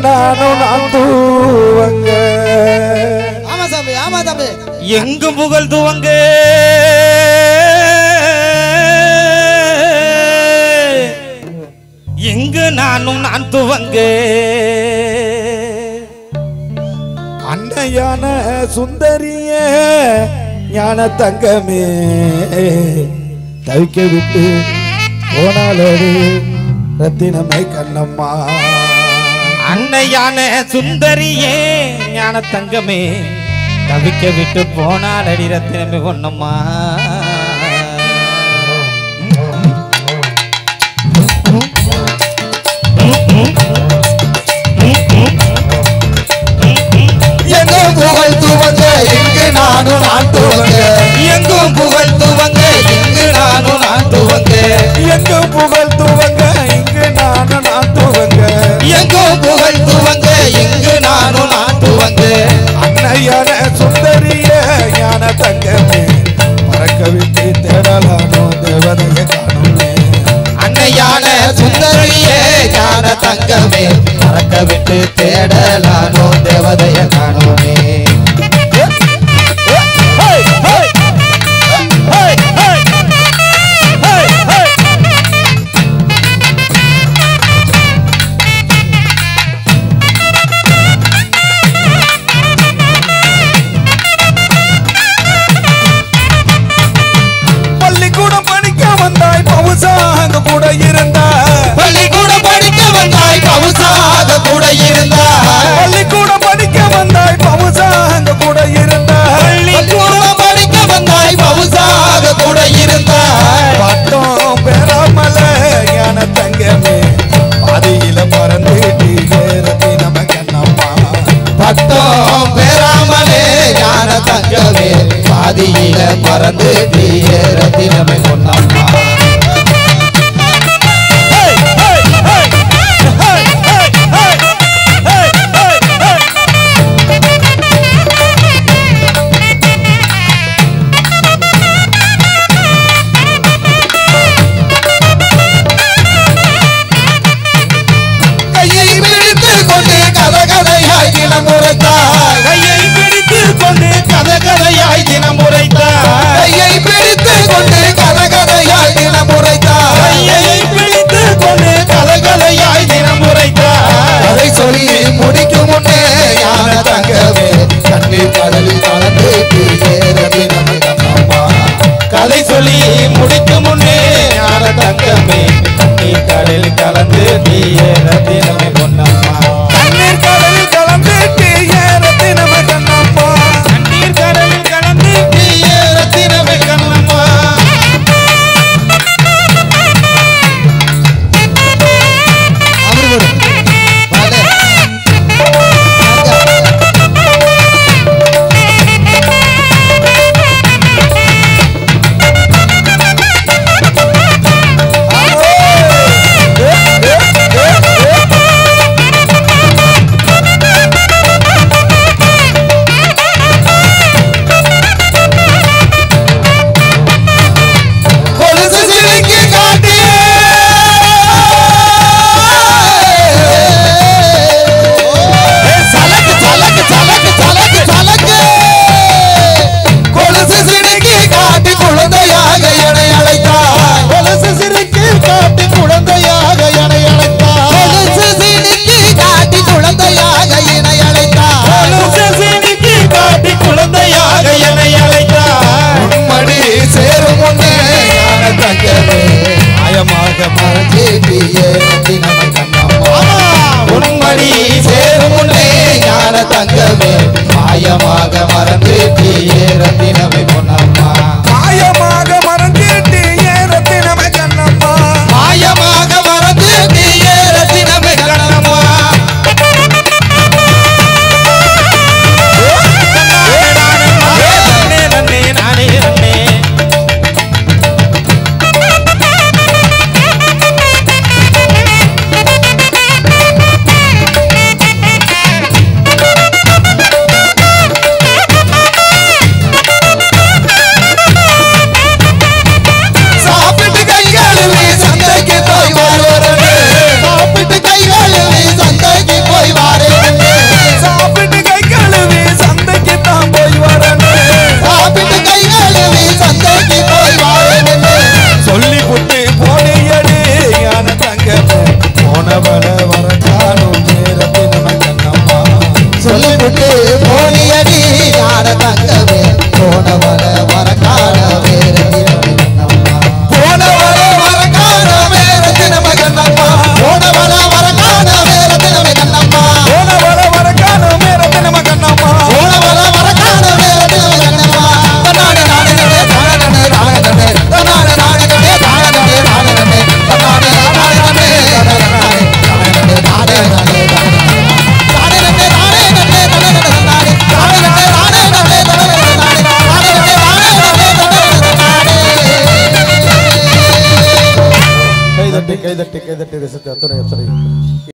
நானும் நான் தூவங்க ஆமா சாமி ஆமா சாமி எங்கும் புகழ் துவங்க எங்கு நானும் நான் துவங்க அன்னையான சுந்தரிய ஞான தங்கமே தவிக்க விட்டு போனாலோடு ரத்தினமை கண்ணம்மா அன்னையான சுந்தரியே ஞான தங்கமே தவிக்க விட்டு போனால் அடி ரத்தினமே ஒன்னம்மா எங்கும் புகழ் துவங்க இங்கு நானும் நான் துவங்க எங்கும் புகழ் துவங்க இங்கு நானும் நான் துவங்க எங்க புகழ் துவங்க இங்கு நானும் நான் துவங்க எங்கும் புகழ் துவங்க இங்கு நானும் நான் துவங்க அன்னையான சுந்தரிய ஞான தங்கமே மறக்க விட்டு தேடலானோ தேவதைய காணுமே அன்னையான சுந்தரியே ஞான தங்கமே மறக்க விட்டு தேடலானோ தேவதைய காணோமே பள்ளிக்கூடம் படிக்க வந்தாய் பவுசா அங்க கூட இருந்தா பள்ளிக்கூடம் படிக்க வந்தாய் பவுசாக கூட இருந்தாய் பள்ளிக்கூடம் படிக்க வந்தாய் பவுசா அங்க கூட இருந்தா பள்ளிக்கூடம் படிக்க வந்தாய் பவுசாக கூட இருந்தாய் பட்டம் பெறாமல ஞான தங்கமே பாதியில பறந்துட்டு ஏறதி நம்ம கண்ணம்மா பட்டம் பெறாமலே ஞான தங்கமே பாதியில மறந்து தீரத்தினமை கொண்டம்மா கையை பிடித்து கொண்டு கதகதையாய் தினம் உரைத்தாய் கையை பிடித்து கொண்டு கதை கதையாய் தினம் உரைத்தாய் கையை பிடித்து கொண்டு கதகதையாய் தினம் உரைத்தாய் கையை பிடித்து கொண்டு கதை கதையாய் தினம் உரைத்தாய் அதை சொல்லி முடிக்கும் முன்னே ஞான தங்கமே கண்ணீர் கடலில் கலந்து தீரதி நம்ம கண்ணம்மா கதை சொல்லி முடிக்கும் முன்னே ஞான தங்கமே நீர் கடலில் கலந்து தீரத்தினமை கொண்டம்மா கண்ணீர் கடலில் கலந்துட்டு ஏறதி நம்ம கண்ணம்மா கண்ணீர் கடலில் கலந்து தீரத்தினமை கண்ணம்மா அவரு பாடு ஏ, ஏ, ஏ, ஏ. கைதட்டி கைதட்டி கைதட்டி ரசித்த அத்துறை அத்துறை